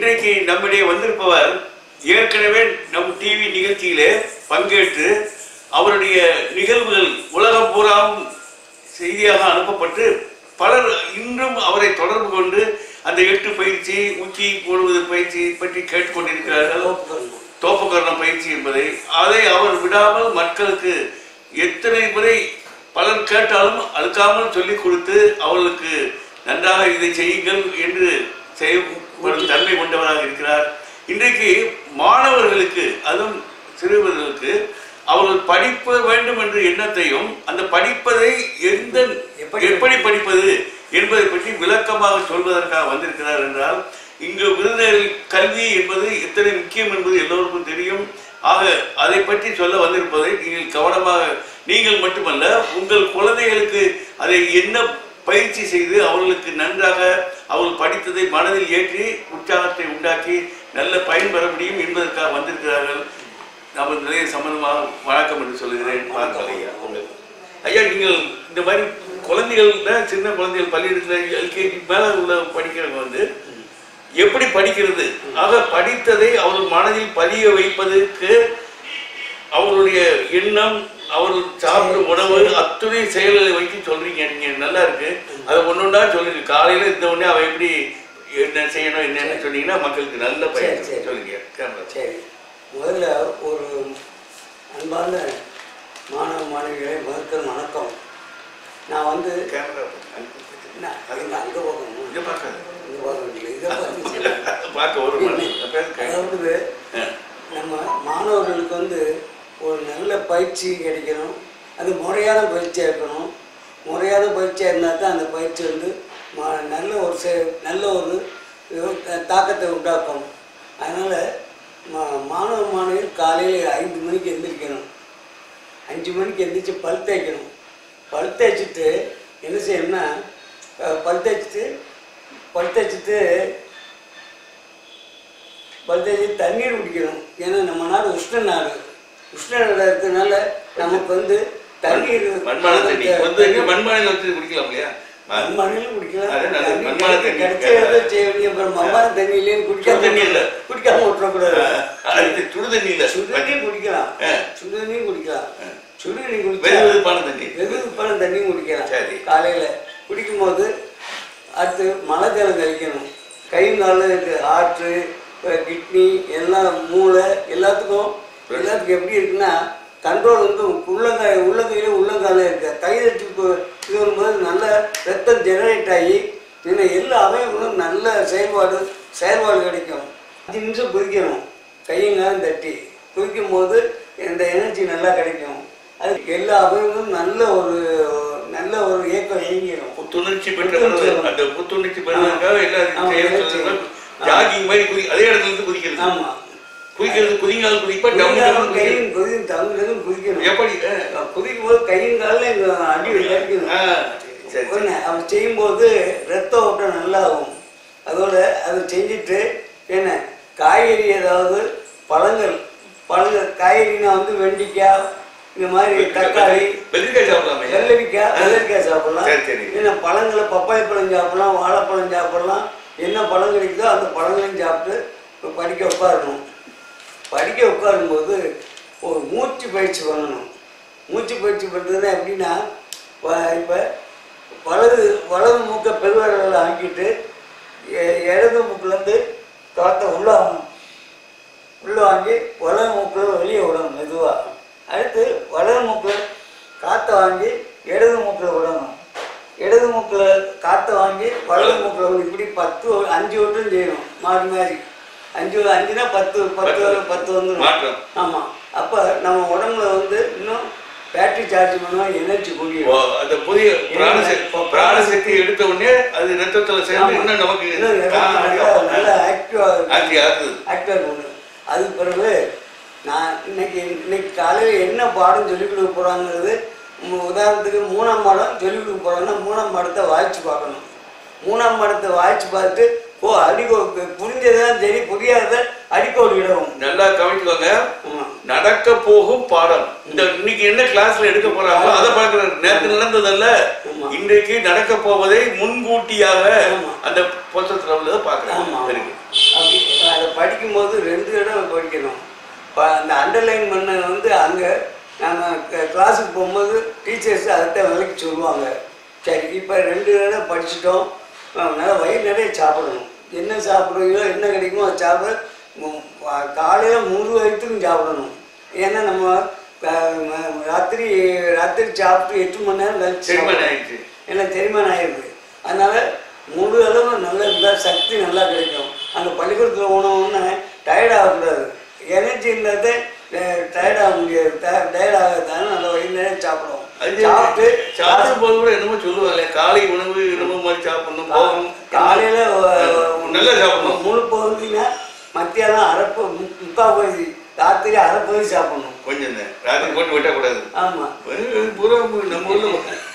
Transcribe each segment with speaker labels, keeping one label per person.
Speaker 1: இன்றைக்கு நம்மிடையே வந்திருப்பவர் ஏற்கனவே நம் டிவி நிகழ்ச்சியிலே பங்கேற்று அவருடைய நிகழ்வுகள் உலகம் பூராவும் செய்தியாக அனுப்பப்பட்டு பலர் இன்றும் அவரை தொடர்பு கொண்டு அந்த எட்டு பயிற்சி உச்சி போடுவது பயிற்சி பற்றி கேட்டுக்கொண்டிருக்கிறார்கள் தோப்புக்கரணம் பயிற்சி என்பதை அதை அவர் விடாமல் மக்களுக்கு எத்தனை முறை பலர் கேட்டாலும் அழுக்காமல் சொல்லிக் கொடுத்து அவர்களுக்கு நன்றாக இதை செய்யுங்கள் என்று செய்யும் தன்மை கொண்டவராக இருக்கிறார் இன்றைக்கு மாணவர்களுக்கு அதுவும் சிறுவர்களுக்கு அவர்கள் படிக்க வேண்டும் என்ற எண்ணத்தையும் அந்த படிப்பதை எந்த
Speaker 2: எப்படி-
Speaker 1: எப்படி படிப்பது என்பதை பற்றி விளக்கமாக சொல்வதற்காக வந்திருக்கிறார் என்றால் இங்கு விருதுநகரில் கல்வி என்பது எத்தனை முக்கியம் என்பது எல்லோருக்கும் தெரியும் ஆக அதை பற்றி சொல்ல வந்திருப்பதை நீங்கள் கவனமாக நீங்கள் மட்டுமல்ல உங்கள் குழந்தைகளுக்கு அதை என்ன பயிற்சி செய்து அவர்களுக்கு நன்றாக அவர்கள் படித்ததை மனதில் ஏற்றி உற்சாகத்தை உண்டாக்கி நல்ல பயன் பெற முடியும் என்பதற்காக வந்திருக்கிறார்கள் நமது நிலைய சம்பந்தமாக வணக்கம் என்று சொல்லுகிறேன் வாருங்கள் ஐயா உங்களுக்கு ஐயா நீங்கள் இந்த மாதிரி குழந்தைகள் தான் சின்ன குழந்தைகள் பள்ளியிடத்தில் எல்கேஜி மேலே உள்ள படிக்கிறவங்க வந்து எப்படி படிக்கிறது ஆக படித்ததை அவர்கள் மனதில் பதிய வைப்பதற்கு அவர்களுடைய எண்ணம் அவர்கள் சாப்பிடும் உணவு அத்துணை செயல்களை வைத்து சொல்றீங்க நீங்க நல்லா இருக்கு அதை ஒன்னொன்னா சொல்லுங்க காலையில இந்த உடனே அவன் எப்படி என்ன செய்யணும் என்னன்னு சொன்னீங்கன்னா மக்களுக்கு நல்ல
Speaker 2: சரி,
Speaker 1: பயன்
Speaker 2: சரி.
Speaker 1: சொல்லுங்க கேமரா
Speaker 2: சரி முதல்ல ஒரு அன்பார்ந்த மாணவ மாணவிகளே முதற்கல் வணக்கம் நான் வந்து
Speaker 1: கேமரா
Speaker 2: நான் அங்க அங்க போகணும்
Speaker 1: இதை பார்க்காது
Speaker 2: இங்க போகணும் இல்லை இதை பார்த்து சொல்லுங்க.
Speaker 1: பார்க்க ஒரு மணி பேசுங்க
Speaker 2: அதாவது நம்ம மாணவர்களுக்கு வந்து ஒரு நல்ல பயிற்சி கிடைக்கணும் அது முறையான பயிற்சியாக இருக்கணும் முறையான பயிற்சியாக இருந்தால் தான் அந்த பயிற்சி வந்து மா- நல்ல ஒரு செ நல்ல ஒரு த- தாக்கத்தை உண்டாக்கும் அதனால் மா மாணவ மாணவியர் காலையில் ஐந்து மணிக்கு எந்திரிக்கணும் அஞ்சு மணிக்கு எந்திரிச்சு பல் தேய்க்கணும் பல் தேய்ச்சிட்டு என்ன செய்யணும்னா அஹ், பல் தேய்ச்சிட்டு பல் தேய்ச்சிட்டு பல் தேய்ச்சி தண்ணீர் குடிக்கணும் ஏன்னா நம்ம நாடு உஷ்ண நாடு உஷ்ண நாடு இருக்கிறதுனால நமக்கு வந்து தண்ணீர்
Speaker 1: மண்பானை தண்ணி வந்து இங்க மண்பானையில வச்சு குடிக்கலாம் இல்லையா
Speaker 2: மண்மணிலும் குடிக்கலாம்
Speaker 1: அது நல்லது.
Speaker 2: தண்ணி
Speaker 1: மண்பானை தண்ணி.
Speaker 2: கிடைச்சதை செய்ய வேண்டிய அப்புறம் மண்பானை தண்ணி இல்லைன்னு குடிக்காம
Speaker 1: சுடு தண்ணி இல்ல.
Speaker 2: குடிக்காம விட்டுறக்கூடாது
Speaker 1: அது சுடு தண்ணி இல்ல
Speaker 2: சுடு தண்ணி குடிக்கலாம்
Speaker 1: ஆ.
Speaker 2: சுடு தண்ணியும் குடிக்கலாம் சுடு தண்ணி
Speaker 1: வெது
Speaker 2: குடிச்சா
Speaker 1: வெதுப்பான தண்ணி
Speaker 2: வெது வெதுப்பான தண்ணியும் குடிக்கலாம்
Speaker 1: சரி.
Speaker 2: காலையில் குடிக்கும்போது அடுத்து மழை ஜலம் கழிக்கணும் கை காலில் இருக்கு ஆற்று கிட்னி எல்லாம் மூளை எல்லாத்துக்கும் எல்லாத்துக்கும் எப்படி இருக்குன்னா கண்ட்ரோல் வந்து உள்ளங்காய் உள்ளங்கையில உள்ளங்கால இருக்கு கை தட்டி போ- இது வரும்போது நல்ல ரத்தம் ஜெனரேட் ஆகி இன்னும் எல்லா அவயங்களும் நல்ல செயல்பாடு செயல்பாடு கிடைக்கும் அஞ்சு நிமிஷம் குதிக்கணும் கையும் காலும் தட்டி குதிக்கும் போது இந்த எனர்ஜி நல்லா கிடைக்கும் அது எல்லா அவயங்களும் நல்ல ஒரு நல்ல ஒரு இயக்கம் இயங்கிடும்
Speaker 1: புத்துணர்ச்சி பெற்ற
Speaker 2: புத்துணர்ச்சி
Speaker 1: பிறகு அந்த புத்துணர்ச்சி பெறுவதற்காக
Speaker 2: ஆமா,
Speaker 1: எல்லாரும்
Speaker 2: ஆமா.
Speaker 1: ஜாகிங் மாதிரி குதி அதே இடத்துல இருந்து குதிக்கிறது
Speaker 2: ஆமா
Speaker 1: குதிக்கிறது குதிங்கால் குதிப்பா டவுன்
Speaker 2: குதிக்காம
Speaker 1: டவுன் குதிக்கிறது.
Speaker 2: கையும் குதியும் தங்குறதும் குதிக்கணும்
Speaker 1: எப்படி ஆ,
Speaker 2: குதிக்கும் போது கையும் காலில் இங்க அடி கிடைக்கணும்
Speaker 1: ஆ, சரி சரி
Speaker 2: ஒன்று அவன் செய்யும்போது ரத்த ஓட்டம் நல்லா ஆகும் அதோட அதை செஞ்சுட்டு என்ன காய்கறி ஏதாவது பழங்கள் பழங்கள் காய்கறினா வந்து வெண்டிக்காய் இந்த மாதிரி தக்காளி
Speaker 1: வெள்ளரிக்காய் சாப்பிடலாமே
Speaker 2: வெள்ளரிக்காய் வெள்ளரிக்காய் சாப்பிடலாம்
Speaker 1: சரி, சரி.
Speaker 2: என்ன பழங்களை பப்பாளி பழம் சாப்பிடலாம் வாழைப்பழம் சாப்பிடலாம் என்ன பழம் கிடைக்குதோ அந்த பழங்களையும் சாப்பிட்டு இப்ப படிக்க உட்காரணும் படிக்க உட்காரும்போது ஒரு மூச்சு பயிற்சி பண்ணணும் மூச்சு பயிற்சி பண்ணுறதுனா எப்படின்னா இப்போ வலது வலது மூக்கை பெருவரலில் ஆக்கிட்டு எ- இடது மூக்குலேருந்து காற்றை உள்ளே உள்ளே வாங்கி வலது மூக்கில் வெளியே விடணும் மெதுவாக அடுத்து வலது மூக்கில் காற்றை வாங்கி இடது மூக்கில் விடணும் இடது மூக்கில் காற்றை வாங்கி வலது மூக்கில் விடணும் இப்படி பத்து அஞ்சு வட்டம் செய்யணும் மாறி மாறி அஞ்சு அஞ்சுனா பத்து பத்து பத்து வந்துடும்
Speaker 1: மாற்றம்
Speaker 2: ஆமாம் அப்போ நம்ம உடம்புல வந்து இன்னும் பேட்டரி சார்ஜ் பண்ணுவோம் எனர்ஜி
Speaker 1: ஓ,
Speaker 2: கூடிடும்
Speaker 1: அந்த புதிய பிராணசக்தி பிராணசக்தி எடுத்த உடனே அது ரத்தத்துல சேர்ந்து இன்னும் நமக்கு
Speaker 2: இன்னும் எனக்கு நல்லா நல்லா ஆக்டிவாக
Speaker 1: ஆக்டி ஆகுது
Speaker 2: ஆக்டர் ஒன்று அதுக்கு பிறகு நான் இன்னைக்கு இன்னைக்கு காலையில் என்ன பாடம் சொல்லிக் கொடுக்க போகிறாங்கிறது உதாரணத்துக்கு மூணாம் பாடம் சொல்லிக் கொடுக்க போகிறாங்கன்னா மூணாம் பாடத்தை வாய்ச்சி பார்க்கணும் மூணாம் பாடத்தை வாய்ச்சி பார்த்துட்டு ஓ அடிக்கோ புரிஞ்சதான் சரி புரியாத அடிக்கோடு இடவும்
Speaker 1: நல்லா கவனிச்சுக்கோங்க
Speaker 2: ஆமா
Speaker 1: நடக்க போகும் பாடம் இந்த இன்னைக்கு என்ன கிளாஸ்ல எடுக்க போறாங்களோ அதை பார்க்கறாரு நேற்று நடந்ததல்ல
Speaker 2: ஆமா.
Speaker 1: இன்றைக்கு நடக்க போவதை முன்கூட்டியாக
Speaker 2: ஆமா.
Speaker 1: அந்த புத்தகத்துல உள்ளதை
Speaker 2: ஆமா
Speaker 1: பார்க்கறாங்க
Speaker 2: ஆமா.
Speaker 1: சரி
Speaker 2: அப்படி அதை படிக்கும்போது ரெண்டு தடவை படிக்கணும் இப்போ அந்த அண்டர்லைன் பண்ண வந்து அங்கே நாங்கள் கிளாஸுக்கு போகும்போது டீச்சர்ஸ் அதைத்தான் விலைக்கு சொல்லுவாங்க சரி இப்போ ரெண்டு தடவை படிச்சிட்டோம் அஹ் நல்லா வயிறு நிறைய சாப்பிடணும் என்ன சாப்பிடுவீங்களோ என்ன கிடைக்குமோ அதை சாப்பிட காலையில் முழு வயிற்றுக்கும் சாப்பிடணும் ஏன்னா நம்ம அஹ், ம- ராத்திரி ராத்திரி சாப்பிட்டு எட்டு மணி நேரம் கழிச்சு
Speaker 1: செரிமானம்
Speaker 2: சாப்பிடணும்.
Speaker 1: ஆயிடுச்சு
Speaker 2: எல்லாம் செரிமானம் ஆயிடுது அதனால முழு அளவு நல்லா இருந்தால் சக்தி நல்லா கிடைக்கும் அந்த பள்ளிக்கூடத்தில் உணவுன்னு டயர்ட் ஆகக்கூடாது எனர்ஜி இல்லாத டயர்ட் ஆக முடியாது டயர்ட் ஆகாதான நல்லா வயிறு நிறைய சாப்பிடுவோம்
Speaker 1: அது
Speaker 2: சாப்பிட்டு
Speaker 1: சாப்பிடும் போது கூட என்னமோ சொல்லுவாங்க காலை உணவு என்னமோ மாதிரி சாப்பிடணும் போகணும்
Speaker 2: காலையில்
Speaker 1: நல்லா சாப்பிடணும்
Speaker 2: முழு பகுதினா மத்தியானம் அரைப்பு மு- முக்கால் பகுதி ராத்திரி அரை பகுதி சாப்பிடணும்
Speaker 1: கொஞ்சம் தான். ராத்திரி போட்டு வெட்டக்கூடாது
Speaker 2: ஆமாம்
Speaker 1: பூரா நம்ம ஊர்ல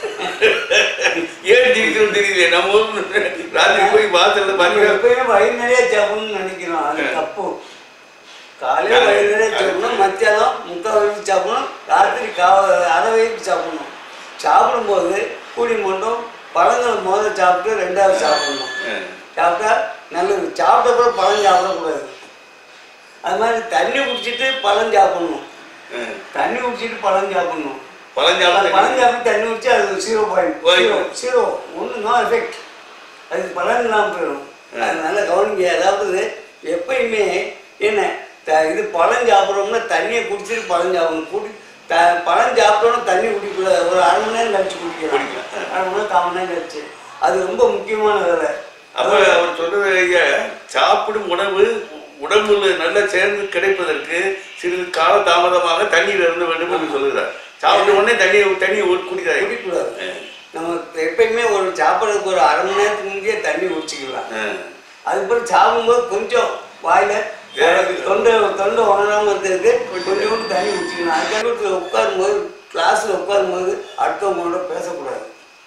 Speaker 1: ஏன் ஜீவிக்கணும் தெரியல நம்ம ஊர்ல ராத்திரி போய் வாசல்ல
Speaker 2: நம்ம
Speaker 1: பாருங்க
Speaker 2: எப்பயுமே வயிறு நிறைய சாப்பிடணும்னு நினைக்கிறோம் அது தப்பு காலையில வயிறு நிறைய சாப்பிடணும் மத்தியானம் முக்கால் வயிறு சாப்பிடணும் ராத்திரி கா அரை வயிறு சாப்பிடணும் சாப்பிடும்போது கூடி மட்டும் பழங்களை முதல்ல சாப்பிட்டு ரெண்டாவது சாப்பிடணும் சாப்பிட்டா நல்லது சாப்பிட்ட கூட பழம் சாப்பிடக்கூடாது அது மாதிரி தண்ணி குடிச்சிட்டு பழம் சாப்பிடணும் தண்ணி குடிச்சிட்டு பழம் சாப்பிடணும்
Speaker 1: பழஞ்சாலம்
Speaker 2: பழம் சாப்பிட்டு தண்ணி குடிச்சு அது zero point
Speaker 1: Point.
Speaker 2: Zero zero ஒன்றும் நோ எஃபெக்ட் அது பலன் இல்லாமல் போயிடும் அது நல்லா கவனிங்க அதாவது எப்பயுமே என்ன த இது பழம் சாப்பிட்றோம்னா தண்ணியை குடிச்சிட்டு பழம் சாப்பிடணும் குடி த பழம் சாப்பிட்டோன்னா தண்ணி குடிக்கக்கூடாது ஒரு அரை மணி நேரம் கழிச்சு குடிக்கலாம்
Speaker 1: குடிக்கலாம்.
Speaker 2: அரை மணி நேரம் கால் மணி நேரம் கழிச்சு அது ரொம்ப முக்கியமான வேலை
Speaker 1: அப்ப அவர் சொல்றது ஐயா சாப்பிடும் உணவு உடம்புல நல்லா சேர்ந்து கிடைப்பதற்கு சிறிது கால தாமதமாக தண்ணீர் இருந்த வேண்டும் என்று சொல்லுகிறார் சாப்பிட்ட உடனே தண்ணி தண்ணி குடிக்கிறார்
Speaker 2: குடிக்கக்கூடாது நம்ம எப்பயுமே ஒரு சாப்பிட்றதுக்கு ஒரு அரை மணி நேரத்துக்கு முந்தையே தண்ணி குடிச்சிக்கலாம் அதுக்கப்புறம் சாப்பிடும்போது கொஞ்சம் வாயில தொண்டை தொண்டை உணராம இருக்கிறதுக்கு கொஞ்சம் கொஞ்சம் தண்ணி குடிச்சிக்கணும் அதுக்கப்புறம் உட்காரும்போது கிளாஸ்ல உட்காரும்போது அடுத்தவங்களோட பேசக்கூடாது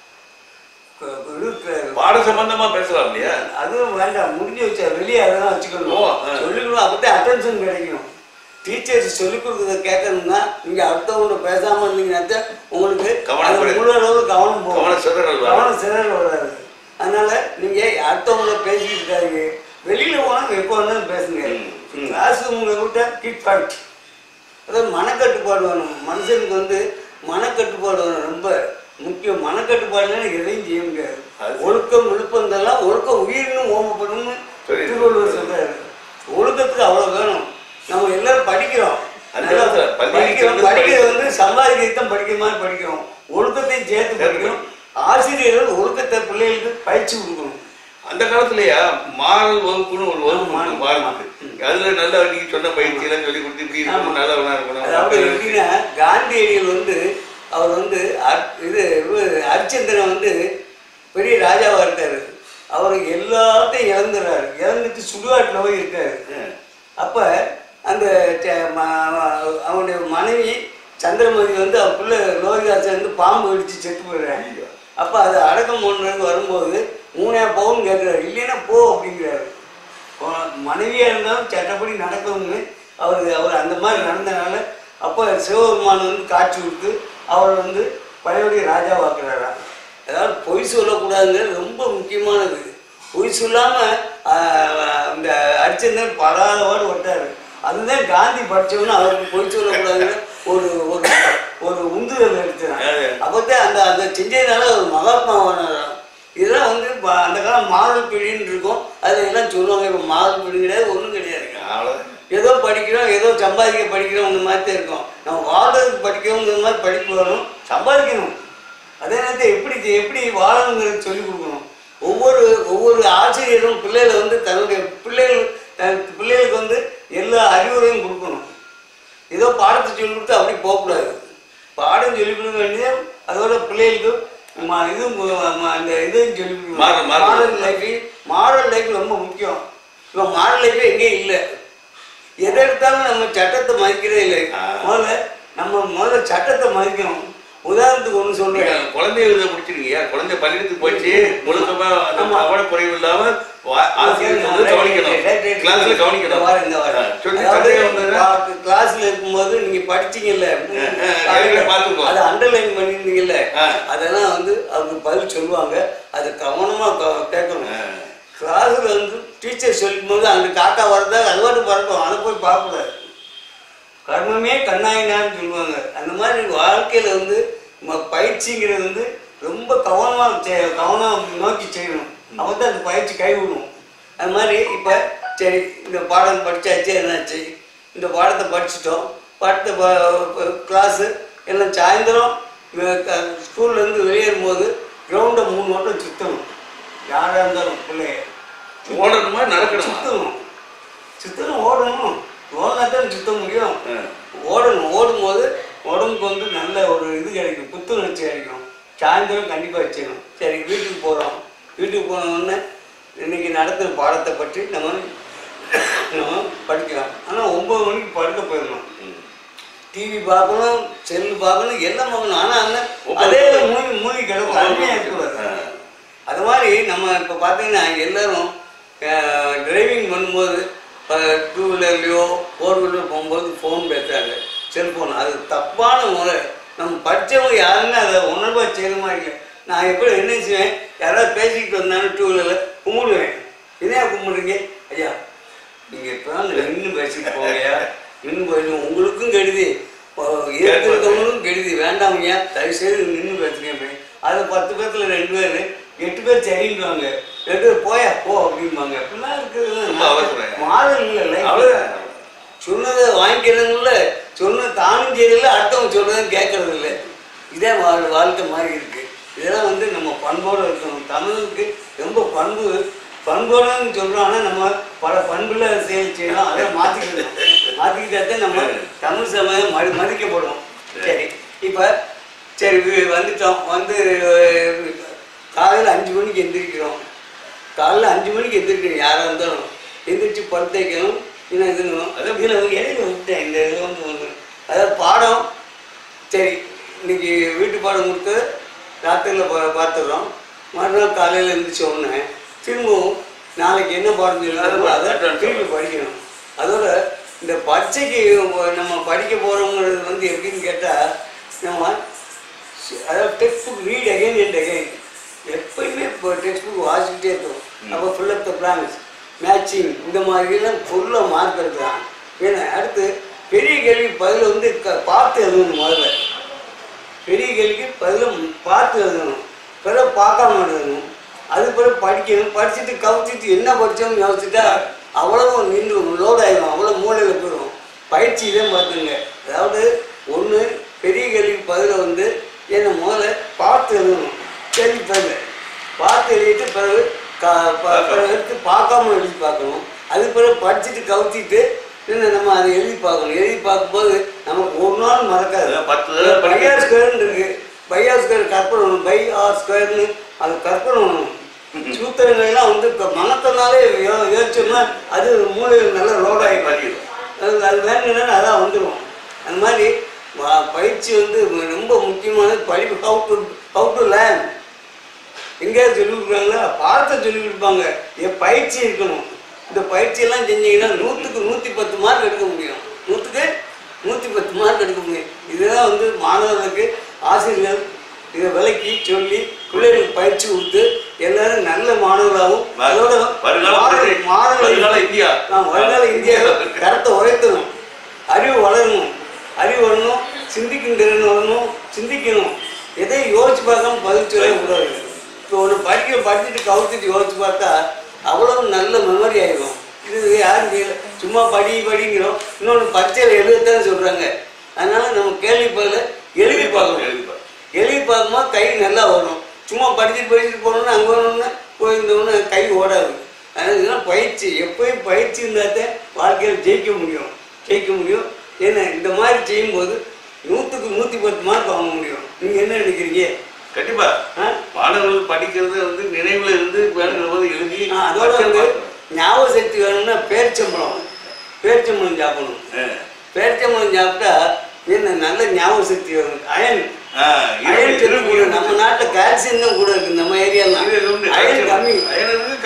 Speaker 2: க- இது க-
Speaker 1: பாட சம்பந்தமா பேசலாம் இல்லையா
Speaker 2: அதுவும் வேண்டாம் முடிஞ்சு வச்சா வெளியே அதெல்லாம் வச்சுக்கணும்
Speaker 1: ஓ, ஆ.
Speaker 2: சொல்லிக்கணும் அப்பதான் அட்டென்ஷன் கிடைக்கும் டீச்சர்ஸ் சொல்லிக் கொடுக்கறத கேட்கணும்னா நீங்க அடுத்தவங்க பேசாம இருந்தீங்கன்னா தான் உங்களுக்கு
Speaker 1: கவனம்
Speaker 2: அது
Speaker 1: குறையும்.
Speaker 2: முழு அளவு கவனம் போகும்
Speaker 1: கவனம் சிதறல் வரும்.
Speaker 2: கவனம் சிதறல் வராது அதனால நீங்க அடுத்தவங்கள பேசிக்கிட்டு இருக்காதீங்க வெளியில போனா எப்போ வேணாலும் பேசுங்க
Speaker 1: ம், ம்.
Speaker 2: கிளாஸ் உங்களை விட்டா கிட் ஃபைட் அதாவது மனக்கட்டுப்பாடு வேணும் மனுஷனுக்கு வந்து மனக்கட்டுப்பாடு வேணும் ரொம்ப முக்கியம் மனக்கட்டுப்பாடுனா எதையும் செய்ய முடியாது
Speaker 1: அது-
Speaker 2: ஒழுக்கம் விழுப்பம் இதெல்லாம் ஒழுக்கம் உயிர்னு ஓமப்படும்னு
Speaker 1: சரி.
Speaker 2: திருவள்ளுவர் சொல்றாரு ஒழுக்கத்துக்கு அவ்வளவு வேணும் நம்ம எல்லாரும் படிக்கிறோம்
Speaker 1: அந்த
Speaker 2: நல்லா
Speaker 1: காலத்துல பள்ளி
Speaker 2: படிக்கிறோம்
Speaker 1: வந்து
Speaker 2: படிக்கிறது
Speaker 1: படிக்கிறது.
Speaker 2: வந்து சம்பாதிக்கிறதான் படிக்கிற மாதிரி படிக்கிறோம் ஒழுக்கத்தையும் சேர்த்து
Speaker 1: சேர்த்து
Speaker 2: படிக்கணும் ஆசிரியர்கள் ஒழுக்கத்தை பிள்ளைகளுக்கு பயிற்சி கொடுக்கணும்
Speaker 1: அந்த காலத்துலயா மாறல் வகுப்புன்னு ஒரு வகுப்பு
Speaker 2: மாறல்.
Speaker 1: உண்டு, மாறல் அதுல நல்லா நீங்க சொன்ன பயிற்சி எல்லாம் சொல்லி கொடுத்து இப்படி இருக்கணும் நல்லவனா
Speaker 2: அதாவது
Speaker 1: இருக்கணும்
Speaker 2: எப்படின்னா காந்தியடிகள் வந்து அவர் வந்து அர்- இது இவரு ஹரிச்சந்திரன் வந்து பெரிய ராஜாவா இருக்காரு அவர் எல்லாத்தையும் இழந்துடுறாரு இழந்துட்டு சுடுகாட்டில் போய் இருக்காரு அப்ப அந்த ச- ம- அவனுடைய மனைவி சந்திரமதி வந்து அவ பிள்ளை லோகிதாசன் வந்து பாம்பு அடிச்சு செத்து போயிடுறாங்க அப்ப அது அடக்கம் பண்ணுறதுக்கு வரும்போது மூணே பவுன் கேட்குறாரு இல்லைன்னா போ அப்படிங்கிறாரு போ- மனைவியா இருந்தாலும் சட்டப்படி நடக்கும்னு அவர் அவர் அந்த மாதிரி நடந்தனால அப்போ சிவபெருமான் வந்து காட்சி கொடுத்து அவர் வந்து பழையபடி ராஜாவாக்குறாரா அதாவது பொய் சொல்லக்கூடாதுங்கிறது ரொம்ப முக்கியமானது பொய் சொல்லாம ஆஹ், அந்த அரிச்சந்தர் பலாதவாடு விட்டாரு அதுதான் காந்தி படிச்சவொன்னு அவருக்கு பொய் சொல்லக்கூடாதுங்கிற ஒரு ஒரு ஒரு உந்துதல் எடுத்துறான் அப்போதான் அந்த அந்த செஞ்சதுனால ஒரு மகாத்மாவானாராம் இதெல்லாம் வந்து ப- அந்த காலம் மாடல் பீடின்னு இருக்கும் அதில் எல்லாம் சொல்லுவாங்க இப்போ மாடல் பீடி கிடையாது ஒன்றும் கிடையாது
Speaker 1: அவ்வளவுதான்
Speaker 2: ஏதோ படிக்கிறோம் ஏதோ சம்பாதிக்க படிக்கிறோம் இந்த மாதிரி தான் இருக்கும் நம்ம வாழ்றதுக்கு படிக்கிறோங்கிற மாதிரி படிப்பு வரும் சம்பாதிக்கணும் அதே நேரத்தில் எப்படி எப்படி வாழணுங்கிறது சொல்லிக் கொடுக்கணும் ஒவ்வொரு ஒவ்வொரு ஆசிரியரும் பிள்ளைகளை வந்து தன்னுடைய பிள்ளைகள் தன் பிள்ளைகளுக்கு வந்து எல்லா அறிவுரையும் கொடுக்கணும் ஏதோ பாடத்தை சொல்லி கொடுத்து அப்படி போகக்கூடாது பாடம் சொல்லிக் கொடுக்க வேண்டியது அதோட பிள்ளைகளுக்கு ம- இது ம- ம- அந்த இதையும் சொல்லி
Speaker 1: மாறல், மாறல்.
Speaker 2: மாடல் லைஃப் மாடல் லைஃப் ரொம்ப முக்கியம் இப்போ மாடல் லைஃபே எங்கேயும் இல்லை எதை எடுத்தாலும் நம்ம சட்டத்தை மதிக்கிறதே இல்லை
Speaker 1: ஆ.
Speaker 2: முதல்ல நம்ம முதல்ல சட்டத்தை மதிக்கணும் உதாரணத்துக்கு ஒன்று சொல்றேன்
Speaker 1: குழந்தை எழுத முடிச்சிருக்கீங்க குழந்தை பள்ளிக்கூடத்துக்கு போச்சு முழுக்கமா அந்த
Speaker 2: ஆமா.
Speaker 1: கவலை குறைவு இல்லாம வா- ஆசிரியர் சொல்றதை கவனிக்கணும் கிளாஸ்ல கவனிக்கணும் ஆ, சொல்லி சந்தேகம் வந்ததுன்னா
Speaker 2: கிளாஸ்ல இருக்கும்போது நீங்க படிச்சீங்கல்ல
Speaker 1: ஆ, இடையில பார்த்துக்குவோம்.
Speaker 2: அதை அண்டர்லைன் பண்ணிருந்தீங்கல்ல
Speaker 1: ஆ.
Speaker 2: அதெல்லாம் வந்து அவங்க பதில் சொல்லுவாங்க அது கவனமா க- கேட்கணும்
Speaker 1: ஆ.
Speaker 2: கிளாஸ்ல வந்து டீச்சர் சொல்லும் போது அங்க காக்கா வரதா அது பாட்டு பறக்கும் அதை போய் பார்க்கக்கூடாது கர்மமே கண்ணாயினான்னு சொல்லுவாங்க அந்த மாதிரி வாழ்க்கையில வந்து ம- பயிற்சிங்கிறது வந்து ரொம்ப கவனமா செய்- கவனம் நோக்கி செய்யணும் அப்போ தான் அந்த பயிற்சி கைவிடும் அது மாதிரி இப்போ சரி இந்த பாடம் படிச்சாச்சு என்னாச்சு இந்த பாடத்தை படிச்சிட்டோம் பாடத்தை கிளாஸு எல்லாம் சாயந்தரம் ஸ்கூல்லேருந்து வெளியேறும் போது கிரவுண்டை மூணு வட்டம் சுற்றணும் யாராக இருந்தாலும் பிள்ளைய
Speaker 1: ஓடணுமா நடக்கணுமா
Speaker 2: சுத்தணும் சுத்தணும் ஓடணும் ஓடினா தான் சுத்த முடியும்
Speaker 1: ஆ.
Speaker 2: ஓடணும் ஓடும்போது உடம்புக்கு வந்து நல்ல ஒரு இது கிடைக்கும் புத்துணர்ச்சி கிடைக்கும் சாயந்தரம் கண்டிப்பாக வச்சுக்கணும் சரி வீட்டுக்கு போகிறோம் வீட்டுக்கு போன உடனே இன்னைக்கு நடத்துகிற பாடத்தை பற்றி நம்ம நம்ம படிக்கலாம் ஆனால் ஒம்பது மணிக்கு படுக்க போயிடணும்
Speaker 1: ம்.
Speaker 2: டிவி பார்க்கணும் செல்லு பார்க்கணும் எல்லாம் பார்க்கணும் ஆனால் அந்த அதே மூவி மூவி கிடக்கும் அருமையாக இருக்கக்கூடாது
Speaker 1: ஆ.
Speaker 2: அது மாதிரி நம்ம இப்போ பார்த்தீங்கன்னா எல்லாரும் டிரைவிங் பண்ணும்போது டூ வீலர்லையோ ஃபோர் வீலர் போகும்போது ஃபோன் பேசுகிறாங்க செல்ஃபோன் அது தப்பான முறை நம்ம படித்தவங்க யாருமே அதை உணர்வாக செய்கிற மாதிரி இல்லை நான் எப்படி என்ன செய்வேன் யாராவது பேசிக்கிட்டு வந்தாலும் டூ வீலரில் கும்பிடுவேன் என்ன கும்பிடுறீங்க ஐயா நீங்கள் இப்போ தான் நின்று பேசிட்டு போங்கய்யா நின்று போயிடும் உங்களுக்கும் கெடுதி இருக்கிறவங்களுக்கும் கெடுதி வேண்டாம்யா தயவு செய்து நின்று பேசுங்க அது பத்து பேர்த்துல ரெண்டு பேர் எட்டு பேர் சரிங்குவாங்க ரெண்டு பேர் போயா போ அப்படிம்பாங்க அப்படிலாம்
Speaker 1: ரொம்ப அவசரம்.
Speaker 2: இருக்குது மாறல் இல்லை
Speaker 1: அவ்வளவுதான்.
Speaker 2: சொன்னதை வாங்கிக்கிறதுல சொன்ன தானும் செய்யறதில்ல அடுத்தவங்க சொல்றதும் கேட்கறது இல்லை இதே வாழ் வாழ்க்கை மாதிரி இருக்கு இதெல்லாம் வந்து நம்ம பண்போடு இருக்கணும் தமிழுக்கு ரொம்ப பண்பு பண்போடுன்னு சொல்றோம் ஆனால் நம்ம பல பண்புல செயல் செய்யணும் அதை மாற்றிக்கணும் மாற்றிக்கிட்டா தான் நம்ம தமிழ் சமயம் மதி மதிக்கப்படும் சரி இப்போ சரி வி- வந்துட்டோம் வந்து காலையில் அஞ்சு மணிக்கு எந்திரிக்கிறோம் காலைல அஞ்சு மணிக்கு எந்திரிக்கணும் யாராக இருந்தாலும் எந்திரிச்சு படுத்து வைக்கணும் இன்னும் இதுணும் அது இதில் இடையில விட்டேன் இந்த இதில் வந்து ஒன்று அதாவது பாடம் சரி இன்னைக்கு வீட்டு பாடம் கொடுத்து ராத்திரியில் பா பார்த்துடுறோம் மறுநாள் காலையில் எழுந்திரிச்ச உடனே திரும்பவும் நாளைக்கு என்ன பாடம் சொல்லுறோமோ அதை திரும்பி படிக்கணும் அதோட இந்த பரீட்சைக்கு நம்ம படிக்க போகிறோங்கிறது வந்து எப்படின்னு கேட்டால் நம்ம அதாவது text book read again and again எப்பயுமே இப்போ டெக்ஸ்ட் புக் வாசிக்கிட்டே இருக்கும் அப்போ fill up the blanks matching இந்த மாதிரிலாம் ஃபுல்லாக மார்க் எடுக்கலாம் ஏன்னா அடுத்து பெரிய கேள்வி பதில் வந்து க பார்த்து எழுதணும் முதல்ல பெரிய கேள்விக்கு பதில் பார்த்து எழுதணும் பிறகு பார்க்காம எழுதணும் அது பிறகு படிக்கணும் படிச்சுட்டு கவுச்சிட்டு என்ன படித்தோம்னு யோசிச்சுட்டா அவ்வளவு நின்று லோட் ஆயிடும் அவ்வளோ மூளையில் போயிடும் பயிற்சி இதே பார்த்துங்க அதாவது ஒன்று பெரிய கேள்விக்கு பதிலை வந்து என்ன முதல்ல பார்த்து எழுதணும் கேள்வி பதில் பார்த்து எழுதிட்டு பிறகு கா ப- பிறகு எடுத்து பார்க்காம எழுதி பார்க்கணும் அது பிறகு படிச்சுட்டு கவுத்திட்டு இன்னும் நம்ம அதை எழுதி பார்க்கணும் எழுதி பார்க்கும்போது நமக்கு ஒரு நாள் மறக்காது
Speaker 1: அதான் பத்து தடவை
Speaker 2: பை
Speaker 1: படிக்க-
Speaker 2: ஆர் ஸ்கொயர்னு இருக்கு பை ஆர் ஸ்கொயர் கற்பனை பண்ணணும் பை ஆர் ஸ்கொயர்னு அது கற்பனை பண்ணணும் சூத்திரங்கள்லாம் வந்து இப்போ மனத்தினாலே யோ- யோசிச்சோம்னா அது மூளையில் நல்ல லோட் ஆகி
Speaker 1: பதியும்.
Speaker 2: அது அது வேணும்னா அதான் வந்துடும் அந்த மாதிரி வ- பயிற்சி வந்து ரொம்ப முக்கியமானது படிப்பு how to how to learn எங்கேயாவது சொல்லி கொடுக்குறாங்களா பாடத்தை சொல்லி கொடுப்பாங்க என் பயிற்சி இருக்கணும் இந்த பயிற்சியெல்லாம் செஞ்சீங்கன்னா நூற்றுக்கு நூற்றி பத்து மார்க் எடுக்க முடியும் நூற்றுக்கு நூற்றி பத்து மார்க் எடுக்க முடியும் இதுதான் வந்து மாணவர்களுக்கு ஆசிரியர்கள் இதை விளக்கி சொல்லி பிள்ளைகளுக்கு பயிற்சி கொடுத்து எல்லாரும் நல்ல மாணவர்களாகவும் அதோட
Speaker 1: வருங்கால
Speaker 2: மாணவ-
Speaker 1: பிரஜை,
Speaker 2: மாணவர்கள்
Speaker 1: வருங்கால இந்தியா.
Speaker 2: நான் வருங்கால இந்தியாவை கருத்தை உயர்த்தணும் அறிவு வளரணும் அறிவு வரணும் சிந்திக்கும் திறன் வரணும் சிந்திக்கணும் எதையும் யோசிச்சு பார்க்காம பதில் சொல்லவே கூடாது இப்போ ஒன்று படிக்க படிச்சுட்டு கவுத்துட்டு யோசிச்சு பார்த்தா அவ்வளவு நல்ல மெமரி ஆயிடும் இது யாரும் செய்யல சும்மா படி படிங்கிறோம் இன்னொன்று பரீட்சையில் எழுதத்தானே சொல்கிறாங்க அதனால நம்ம கேள்வி பதில் எழுதி பார்க்கணும்
Speaker 1: எழுதி பாரு.
Speaker 2: எழுதி பார்க்கும்போது கை நல்லா வரும் சும்மா படிச்சுட்டு படிச்சுட்டு போனோம்னா அங்கே வரணும்னா போயிருந்தோம்னா கை ஓடாது அதனால இதெல்லாம் பயிற்சி எப்பயும் பயிற்சி இருந்தால் வாழ்க்கையில் ஜெயிக்க முடியும் ஜெயிக்க முடியும் ஏன்னா இந்த மாதிரி செய்யும்போது நூற்றுக்கு நூற்றி பத்து மார்க் வாங்க முடியும் நீங்கள் என்ன நினைக்கிறீங்க
Speaker 1: கண்டிப்பா
Speaker 2: ஆ?
Speaker 1: மாணவர்கள் படிக்கிறது வந்து நினைவுல இருந்து வேணுங்கிற போது எழுதி
Speaker 2: ஆ, அதோட வந்து ஞாபக சக்தி வேணும்னா பேரிச்சம்பழம் பேரிச்சம்பழம் சாப்பிடணும்
Speaker 1: ஆ.
Speaker 2: பேரிச்சம்பழம் சாப்பிட்டா என்ன நல்ல ஞாபக சக்தி வரும் அயன்
Speaker 1: ஆ, இரும்பு,
Speaker 2: அயன் சத்து
Speaker 1: இரும்பு,
Speaker 2: கூட
Speaker 1: இரும்பு.
Speaker 2: நம்ம நாட்டில் கால்சியம் தான் கூட இருக்கு நம்ம ஏரியாலாம்
Speaker 1: இது உண்டு.
Speaker 2: அயன் கம்மி
Speaker 1: அயன் இருக்கு,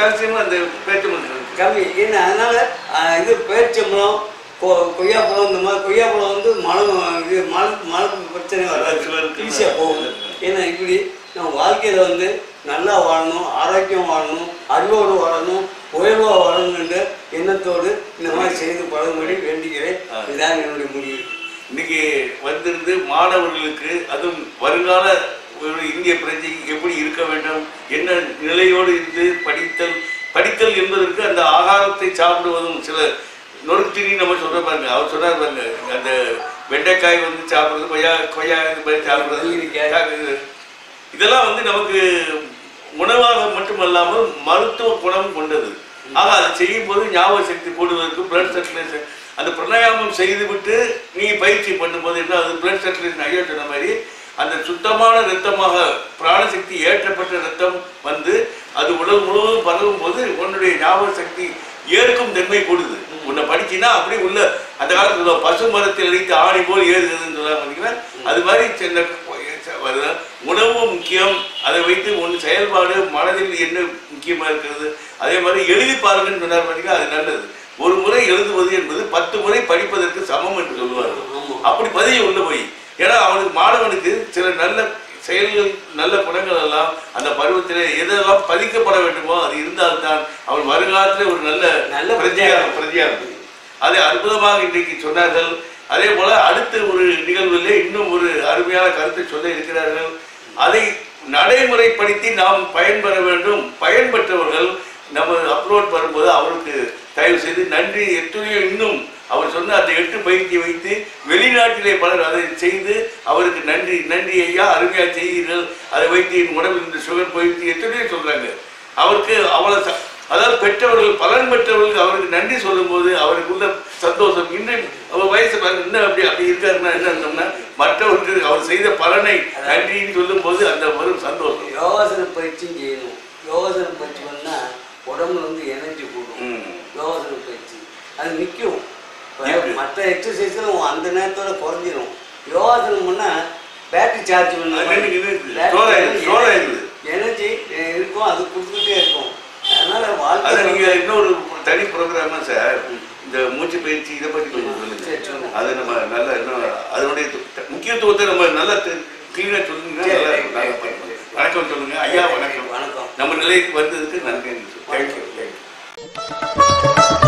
Speaker 1: கால்சியம் அந்த பேச்சம்பழம்
Speaker 2: கம்மி ஏன்னா அதனால ஆஹ், இது பேரிச்சம்பழம் கொ கொய்யாப்பழம் இந்த மாதிரி கொய்யாப்பழம் வந்து மழை இது மழை மழை பிரச்சனை வராது
Speaker 1: வராது.
Speaker 2: ஈஸியாக போகும் ஏன்னா இப்படி நம்ம வாழ்க்கையில் வந்து நல்லா வாழணும் ஆரோக்கியம் வாழணும் அறிவோடு வாழணும் உயர்வாக வாழணுன்ற எண்ணத்தோடு இந்த மாதிரி செய்து பழகும்படி வேண்டிக்கிறேன் இதுதான் என்னுடைய முடிவு
Speaker 1: இன்னைக்கு வந்திருந்து மாணவர்களுக்கு அதுவும் வருங்கால ஒரு இந்திய பிரஜை எப்படி இருக்க வேண்டும் என்ன நிலையோடு இருந்து படித்தல் படித்தல் என்பதற்கு அந்த ஆகாரத்தை சாப்பிடுவதும் சில நொறுக்கினி நம்ம சொல்ற பாருங்க அவர் சொன்னார் பாருங்க அந்த வெண்டைக்காய் வந்து சாப்பிடுறது கொய்யா கொய்யா இது மாதிரி சாப்பிடுறது இதெல்லாம் வந்து நமக்கு உணவாக மட்டுமல்லாமல் மருத்துவ குணம் கொண்டது ஆக அதை செய்யும் போது ஞாபக சக்தி கூடுவதற்கு பிளட் சர்க்குலேஷன் அந்த பிராணாயாமம் செய்துவிட்டு நீ பயிற்சி பண்ணும்போது என்ன அது பிளட் சர்க்குலேஷன் ஐயா சொன்ன மாதிரி அந்த சுத்தமான ரத்தமாக பிராணசக்தி ஏற்றப்பட்ட ரத்தம் வந்து அது உடல் முழுவதும் பரவும் போது உன்னுடைய ஞாபக சக்தி ஏற்கும் தன்மை கூடுது உன்னை படிச்சினா அப்படி உள்ள அந்த காலத்துல பசு மரத்தில் அடித்து ஆணி போல் ஏறுகிறதுன்னு சொல்லுவாங்க பார்த்தீங்களா அது மாதிரி சின்ன வருது உணவு முக்கியம் அதை வைத்து ஒன்று செயல்பாடு மனதில் என்ன முக்கியமா இருக்கிறது அதே மாதிரி எழுதி பாருங்கன்னு சொன்னார் பார்த்தீங்கன்னா அது நல்லது ஒரு முறை எழுதுவது என்பது பத்து முறை படிப்பதற்கு சமம் என்று சொல்லுவார்கள்
Speaker 2: ஆமா.
Speaker 1: அப்படி பதிய உள்ள போய் ஏன்னா அவனுக்கு மாணவனுக்கு சில நல்ல செயல்கள் நல்ல குணங்கள் எல்லாம் அந்த பருவத்திலே எதெல்லாம் பதிக்கப்பட வேண்டுமோ அது இருந்தால்தான் அவன் வருங்காலத்தில் ஒரு நல்ல
Speaker 2: நல்ல
Speaker 1: பிரஜையா பிரஜையா இருக்கும் அதை அற்புதமாக இன்றைக்கு சொன்னார்கள் அதே போல அடுத்த ஒரு நிகழ்விலே இன்னும் ஒரு அருமையான கருத்தை சொல்ல இருக்கிறார்கள் அதை நடைமுறைப்படுத்தி நாம் பயன்பெற வேண்டும் பயன்பெற்றவர்கள் நம்ம அப்லோட் வரும்போது அவருக்கு தயவு செய்து நன்றி எத்தனையோ இன்னும் அவர் சொன்ன அந்த எட்டு பயிற்சியை வைத்து வெளிநாட்டிலே பலர் அதை செய்து அவருக்கு நன்றி நன்றி ஐயா அருமையா செய்கிறீர்கள் அதை வைத்து என் உடம்பில் இந்த சுகர் போயிடுச்சு எத்தனையோ சொல்றாங்க அவருக்கு அவ்வளவு ச- அதாவது பெற்றவர்கள் பலன் பெற்றவர்களுக்கு அவருக்கு நன்றி சொல்லும்போது அவருக்கு உள்ள சந்தோஷம் இன்னும் அவர் வயசு பாருங்க, இன்னும் அப்படி அப்படி இருக்காருன்னா என்ன அர்த்தம்னா மற்றவருக்கு அவர் செய்த பலனை நன்றின்னு சொல்லும்போது அந்த வரும் சந்தோஷம்
Speaker 2: யோகாசன பயிற்சியும் செய்யணும் யோகாசன பயிற்சி பண்ணால் உடம்புல வந்து எனர்ஜி கூடும்
Speaker 1: ம்.
Speaker 2: யோகாசன பயிற்சி அது நிற்கும்
Speaker 1: நிக்கும்.
Speaker 2: மற்ற எக்ஸசைஸ்லாம் அந்த நேரத்தோட குறைஞ்சிரும் யோகாசனம் பண்ணால் பேட்டரி சார்ஜ்
Speaker 1: அது இது store ஆயிடுது, store ஆயிடுது.
Speaker 2: எனர்ஜி இருக்கும் அது கொடுத்துக்கிட்டே இருக்கும் அதனால
Speaker 1: அது
Speaker 2: வாழ்க்கை
Speaker 1: நீங்க இன்னொரு தனி ப்ரோக்ராமா சார் இந்த மூச்சு பயிற்சி இதை பத்தி கொஞ்சம் சொல்லுங்க
Speaker 2: சரி, சொல்லுங்க.
Speaker 1: அது நம்ம நல்லா இன்னும் அதனுடைய து- முக்கியத்துவத்தை நம்ம நல்லா கிளீனா சொல்லுங்க
Speaker 2: சரி,
Speaker 1: நல்லா
Speaker 2: சரி,
Speaker 1: நல்லா
Speaker 2: சரி,
Speaker 1: பண்ணுவோம்.
Speaker 2: சரி.
Speaker 1: வணக்கம் சொல்லுங்க ஐயா வணக்கம்
Speaker 2: வணக்கம்
Speaker 1: நம்ம நிலைக்கு வந்ததுக்கு நன்றி தேங்க்யூ தேங்க்யூ